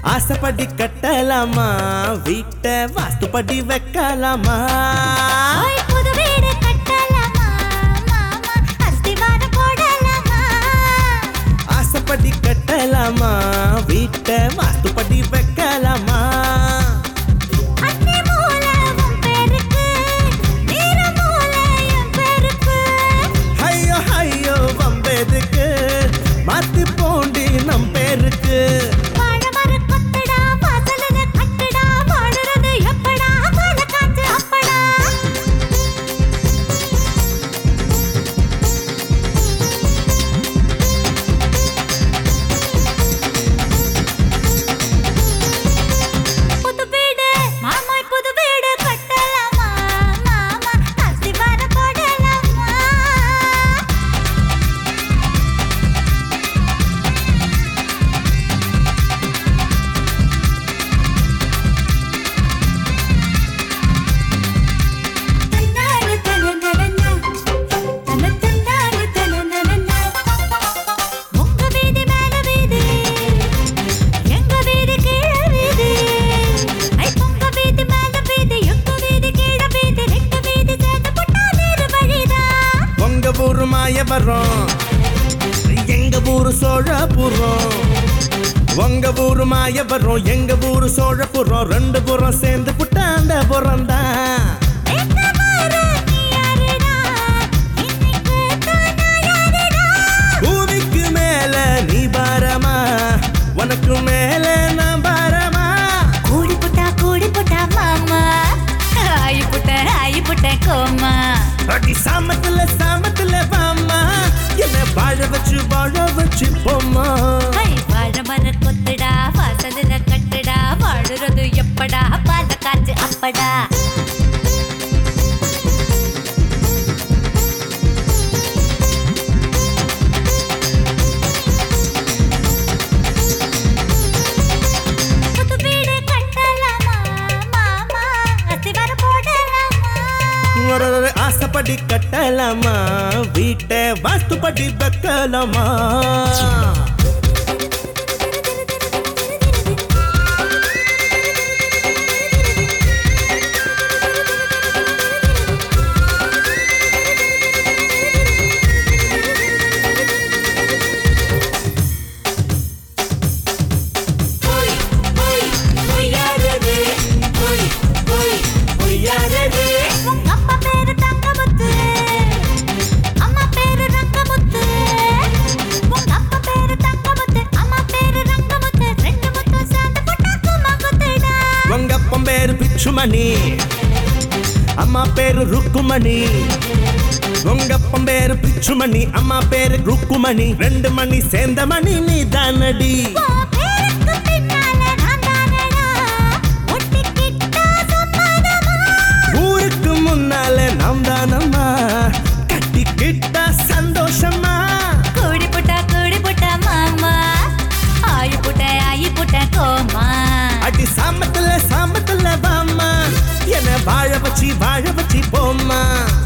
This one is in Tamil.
ஆசைப்படி கட்டலாமா வீட்டை வாஸ்துப்படி வைக்கலாமா ஓய் புது வீடு கட்டலாமா மாமா அஸ்திவாரம் போடலாமா ஆசைப்படி கட்டலாமா வீட்டை வாஸ்துப்படி வைக்கலாமா அன்னை மூல உன் பேருக்கு நீர மூல என் பேருக்கு ஐயோ ஐயோ வம்பெதுக்கு மாத்தி போண்டி நம் பேருக்கு வாழமர கொத்தடா வாசலத கட்டடா வாழுறது எப்படா வாழ காத்து அப்படா புது வீடு மாமாய் புது வீடு கட்டலாமா மாமா அஸ்திவாரம் போடலாமா தன்னாரு தனனனனா தன தன்னாரு தனனனனா உங்க வீதி மேல வீதி எங்க வீதி கீழ வீதி ஐ உங்க வீதி மேல வீதி எங்க வீதி கீழ வீதி ரெண்டு வீதி சேர்ந்து போட்டா வேறு வழிதான் உங்க ஊரு மாயவரம் எங்க ஊரு சோழபுரம் உங்க ஊரு மாயவரம் எங்க ஊரு சோழபுரம் ரெண்டு புறம் சேர்ந்து புட்டாண்ட புறம் தான் என்ன மாறு நீ யாருடா இன்னைக்கு தானா யாருடா பூமிக்கு மேல நீ பாரமா உனக்கு மேல நான் பாரமா கூடி புட்டா கூடி புட்டா மாமா ஆயி புட்ட ஆயி புட்ட கோமா அடி சாமத்துல சாமத்துல வாமா என்ன வாழ வச்சு வாழ வச்சு போமா ஐ வாழ மர கொத்துடா வாசலில் கட்டுடா வாழுறது எப்படா பாத காற்று அப்படா புது வீடு கட்டலாமா மாமா அஸ்திவாரம் போடலாமா ஒரு ஒரு ஆசைப்படி கட்டலாமா வீட்டை வாஸ்துப்படி வைக்கலாமா உங்க அப்பா பேரு தங்கமுத்து அம்மா பேரு ரங்கமுத்து உங்க அப்பா பேரு தங்கமுத்து அம்மா பேரு ரங்கமுத்து ரெண்டு முத்தம் சேர்ந்து போட்டா கும்மா குத்துடா உங்க அப்பன் பேரு பிச்சுமணி அம்மா பேரு ருக்குமணி உங்க அப்பன் பேரு பிச்சுமணி அம்மா பேரு ருக்குமணி ரெண்டு மணி சேர்ந்த மணி நீ தானடி உன் பேருக்கு பின்னால நான் தானடா ஒட்டிக்கிட்டா சம்மதமா ஊருக்கு முன்னால நாம் தானம்மா கட்டிக்கிட்டா சந்தோஷமா கூடி புட்டா கூடி புட்டா மாமா ஆயு புட்ட ஆயி புட்ட கோமா அடி சாமத்துல சாமத்துல வாமா என்ன வாழ வச்சு வாழ வச்சு போம்மா